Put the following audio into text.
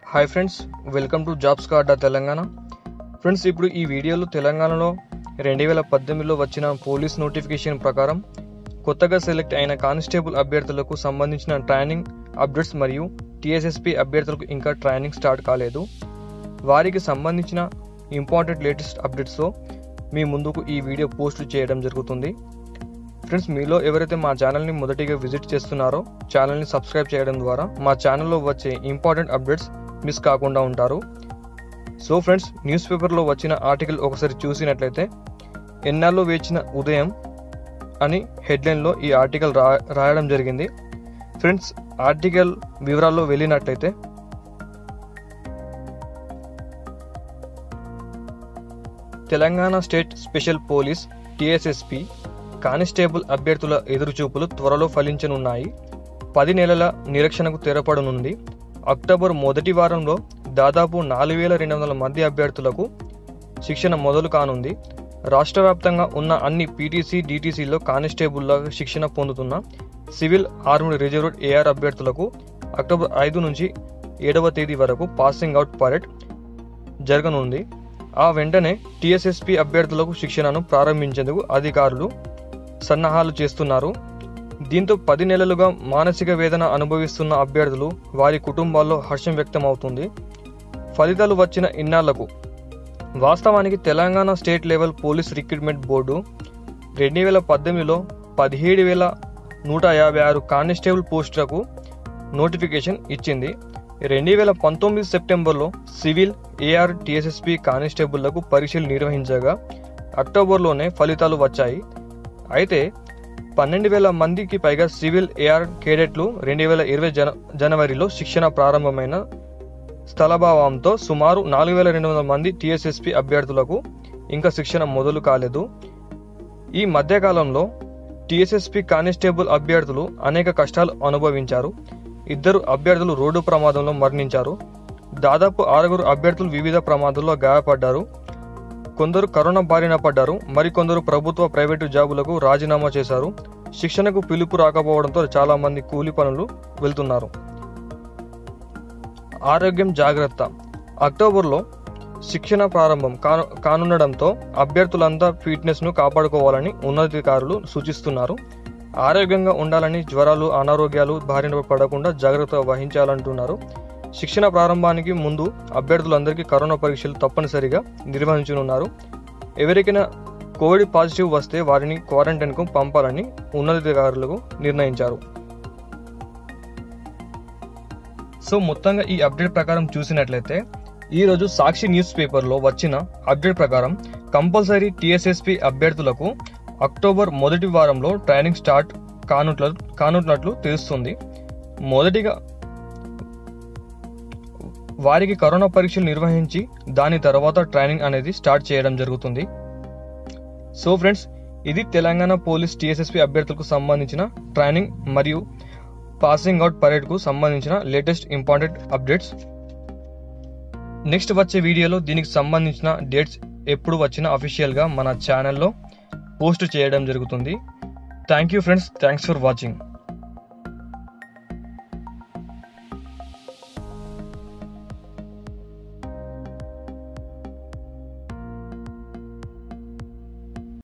hi friends welcome to jobs కార్డా Telangana friends ఇప్పుడు ఈ వీడియోలో తెలంగాణలో రెండు వేల పద్దెనిమిదిలో వచ్చిన పోలీస్ నోటిఫికేషన్ ప్రకారం కొత్తగా సెలెక్ట్ అయిన కానిస్టేబుల్ అభ్యర్థులకు సంబంధించిన ట్రైనింగ్ అప్డేట్స్ మరియు టీఎస్ఎస్పి అభ్యర్థులకు ఇంకా ట్రైనింగ్ స్టార్ట్ కాలేదు వారికి సంబంధించిన ఇంపార్టెంట్ లేటెస్ట్ అప్డేట్స్తో మీ ముందుకు ఈ వీడియో పోస్ట్ చేయడం జరుగుతుంది ఫ్రెండ్స్ మీలో ఎవరైతే మా ఛానల్ని మొదటిగా విజిట్ చేస్తున్నారో ఛానల్ని సబ్స్క్రైబ్ చేయడం ద్వారా మా ఛానల్లో వచ్చే ఇంపార్టెంట్ అప్డేట్స్ మిస్ కాకుండా ఉంటారు సో ఫ్రెండ్స్ న్యూస్ పేపర్లో వచ్చిన ఆర్టికల్ ఒకసారి చూసినట్లయితే ఎన్నాళ్ళు వేచిన ఉదయం అని హెడ్లైన్లో ఈ ఆర్టికల్ రా రాయడం జరిగింది ఫ్రెండ్స్ ఆర్టికల్ వివరాల్లో వెళ్ళినట్లయితే Telangana state special police TSSP constable అభ్యర్థుల ఎదురుచూపులు త్వరలో ఫలించనున్నాయి పది నెలల నిరీక్షణకు తెరపడనుంది అక్టోబర్ మొదటి వారంలో దాదాపు నాలుగు వేల రెండు వందల మంది అభ్యర్థులకు శిక్షణ మొదలు కానుంది రాష్ట్ర వ్యాప్తంగా ఉన్న అన్ని పీటీసీ డీటీసీలో కానిస్టేబుల్ల శిక్షణ పొందుతున్న సివిల్ ఆర్మ్డ్ రిజర్వ్డ్ ఏఆర్ అభ్యర్థులకు అక్టోబర్ ఐదు నుంచి ఏడవ తేదీ వరకు పాసింగ్ అవుట్ పరేడ్ జరగనుంది ఆ వెంటనే టీఎస్ఎస్పి అభ్యర్థులకు శిక్షణను ప్రారంభించేందుకు అధికారులు సన్నాహాలు చేస్తున్నారు దీంతో పది నెలలుగా మానసిక వేదన అనుభవిస్తున్న అభ్యర్థులు వారి కుటుంబాల్లో హర్షం వ్యక్తం అవుతుంది ఫలితాలు వచ్చిన ఇన్నాళ్లకు వాస్తవానికి Telangana state level police recruitment board రెండు వేల పద్దెనిమిదిలో పదిహేడు వేల నూట యాభై ఆరు కానిస్టేబుల్ పోస్టులకు నోటిఫికేషన్ ఇచ్చింది రెండు వేల పంతొమ్మిది సెప్టెంబర్లో సివిల్ ఏఆర్ టీఎస్ఎస్పి కానిస్టేబుళ్లకు పరీక్షలు నిర్వహించగా అక్టోబర్లోనే ఫలితాలు వచ్చాయి అయితే పన్నెండు వేల మందికి పైగా సివిల్ ఏఆర్ కేడెట్లు రెండు వేల ఇరవై జన జనవరిలో శిక్షణ ప్రారంభమైన స్థలభావంతో సుమారు నాలుగు వేల రెండు వందల మంది టీఎస్ఎస్పి అభ్యర్థులకు ఇంకా శిక్షణ మొదలు కాలేదు ఈ మధ్యకాలంలో టీఎస్ఎస్పి కానిస్టేబుల్ అభ్యర్థులు అనేక కష్టాలు అనుభవించారు ఇద్దరు అభ్యర్థులు రోడ్డు ప్రమాదంలో మరణించారు దాదాపు ఆరుగురు అభ్యర్థులు వివిధ ప్రమాదాల్లో గాయపడ్డారు కొందరు కరోనా బారిన పడ్డారు మరికొందరు ప్రభుత్వ ప్రైవేటు జాబులకు రాజీనామా చేశారు శిక్షణకు పిలుపు రాకపోవడంతో చాలా మంది కూలి పనులు వెళ్తున్నారు ఆరోగ్యం జాగ్రత్త అక్టోబర్లో శిక్షణ ప్రారంభం కాను కానుండడంతో అభ్యర్థులంతా ఫిట్నెస్ను కాపాడుకోవాలని ఉన్నతాధికారులు సూచిస్తున్నారు ఆరోగ్యంగా ఉండాలని జ్వరాలు అనారోగ్యాలు బారిన పడకుండా జాగ్రత్త వహించాలంటున్నారు శిక్షణ ప్రారంభానికి ముందు అభ్యర్థులందరికీ కరోనా పరీక్షలు తప్పనిసరిగా నిర్వహించనున్నారు ఎవరికైనా కోవిడ్ పాజిటివ్ వస్తే వారిని క్వారంటైన్కు పంపాలని ఉన్నతాధికారులకు నిర్ణయించారు సో మొత్తంగా ఈ అప్డేట్ ప్రకారం చూసినట్లయితే ఈరోజు సాక్షి న్యూస్ పేపర్లో వచ్చిన అప్డేట్ ప్రకారం కంపల్సరీ టీఎస్ఎస్పి అభ్యర్థులకు అక్టోబర్ మొదటి వారంలో ట్రైనింగ్ స్టార్ట్ కానుట్ల కానున్నట్లు తెలుస్తుంది మొదటిగా వారికి కరోనా పరీక్షలు నిర్వహించి దాని తర్వాత ట్రైనింగ్ అనేది స్టార్ట్ చేయడం జరుగుతుంది సో ఫ్రెండ్స్ ఇది తెలంగాణ పోలీస్ టీఎస్ఎస్పి అభ్యర్థులకు సంబంధించిన ట్రైనింగ్ మరియు పాసింగ్ అవుట్ పరేడ్కు సంబంధించిన లేటెస్ట్ ఇంపార్టెంట్ అప్డేట్స్ నెక్స్ట్ వచ్చే వీడియోలో దీనికి సంబంధించిన డేట్స్ ఎప్పుడు వచ్చినా అఫీషియల్గా మన ఛానల్లో పోస్ట్ చేయడం జరుగుతుంది thank you friends thanks for watching